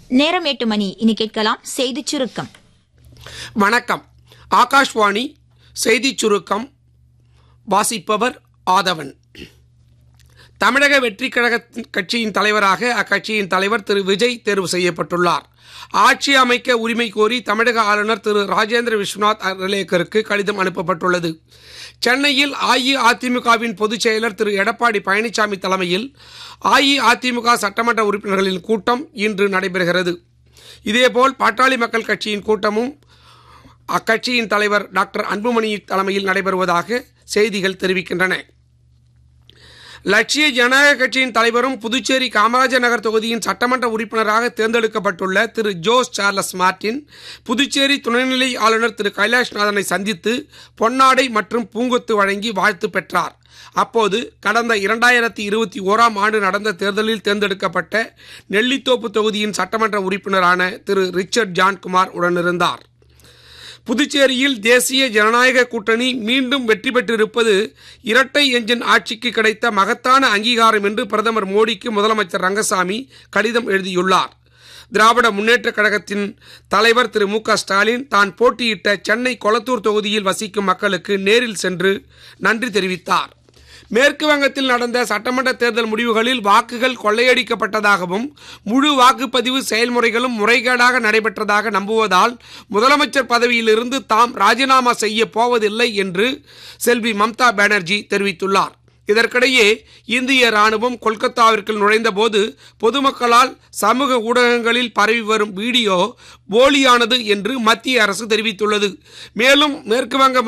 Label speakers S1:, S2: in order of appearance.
S1: நேரம் எட்டு மணி இனி கேட்கலாம் செய்திச் சுருக்கம்
S2: வணக்கம் ஆகாஷ்வாணி செய்திச் சுருக்கம் வாசிப்பவர் ஆதவன் தமிழக வெற்றிக் கழக கட்சியின் தலைவராக அக்கட்சியின் தலைவர் திரு விஜய் தேர்வு செய்யப்பட்டுள்ளார் ஆட்சி அமைக்க உரிமை கோரி தமிழக ஆளுநர் திரு ராஜேந்திர விஸ்வநாத் அர்லேக்கருக்கு கடிதம் அனுப்பப்பட்டுள்ளது சென்னையில் அஇஅதிமுகவின் பொதுச் செயலர் திரு எடப்பாடி பழனிசாமி தலைமையில் அஇஅதிமுக சட்டமன்ற உறுப்பினர்களின் கூட்டம் இன்று நடைபெறுகிறது இதேபோல் பாட்டாளி மக்கள் கட்சியின் கூட்டமும் அக்கட்சியின் தலைவர் டாக்டர் அன்புமணி தலைமையில் நடைபெறுவதாக செய்திகள் தெரிவிக்கின்றன லட்சிய ஜனநாயக கட்சியின் தலைவரும் புதுச்சேரி காமராஜர் நகர் தொகுதியின் சட்டமன்ற உறுப்பினராக தேர்ந்தெடுக்கப்பட்டுள்ள திரு ஜோஸ் சார்லஸ் மார்டின் புதுச்சேரி துணைநிலை ஆளுநர் திரு கைலாஷ்நாதனை சந்தித்து பொன்னாடை மற்றும் பூங்கொத்து வழங்கி வாழ்த்து பெற்றார் அப்போது கடந்த இரண்டாயிரத்தி இருபத்தி ஓராம் ஆண்டு நடந்த தேர்தலில் தேர்ந்தெடுக்கப்பட்ட நெல்லித்தோப்பு தொகுதியின் சட்டமன்ற உறுப்பினரான திரு ரிச்சர்ட் ஜான்குமார் உடனிருந்தார் புதுச்சேரியில் தேசிய ஜனநாயக கூட்டணி மீண்டும் வெற்றி பெற்றிருப்பது இரட்டை எஞ்சின் ஆட்சிக்கு கிடைத்த மகத்தான அங்கீகாரம் என்று பிரதமர் மோடிக்கு முதலமைச்சர் ரங்கசாமி கடிதம் எழுதியுள்ளார் திராவிட முன்னேற்றக் கழகத்தின் தலைவர் திரு மு க ஸ்டாலின் தான் போட்டியிட்ட சென்னை கொளத்தூர் தொகுதியில் வசிக்கும் மக்களுக்கு நேரில் சென்று நன்றி தெரிவித்தார் மேற்கு வங்கத்தில் நடந்த சட்டமன்ற தேர்தல் முடிவுகளில் வாக்குகள் கொள்ளையடிக்கப்பட்டதாகவும் முழு வாக்குப்பதிவு செயல்முறைகளும் முறைகேடாக நடைபெற்றதாக நம்புவதால் முதலமைச்சர் பதவியிலிருந்து தாம் ராஜினாமா செய்ய போவதில்லை என்று செல்வி மம்தா பானர்ஜி தெரிவித்துள்ளார் இதற்கிடையே இந்திய ராணுவம் கொல்கத்தாவிற்கு நுழைந்தபோது பொதுமக்களால் சமூக ஊடகங்களில் பரவி வரும் வீடியோ போலியானது என்று மத்திய அரசு தெரிவித்துள்ளது மேலும் மேற்கு வங்க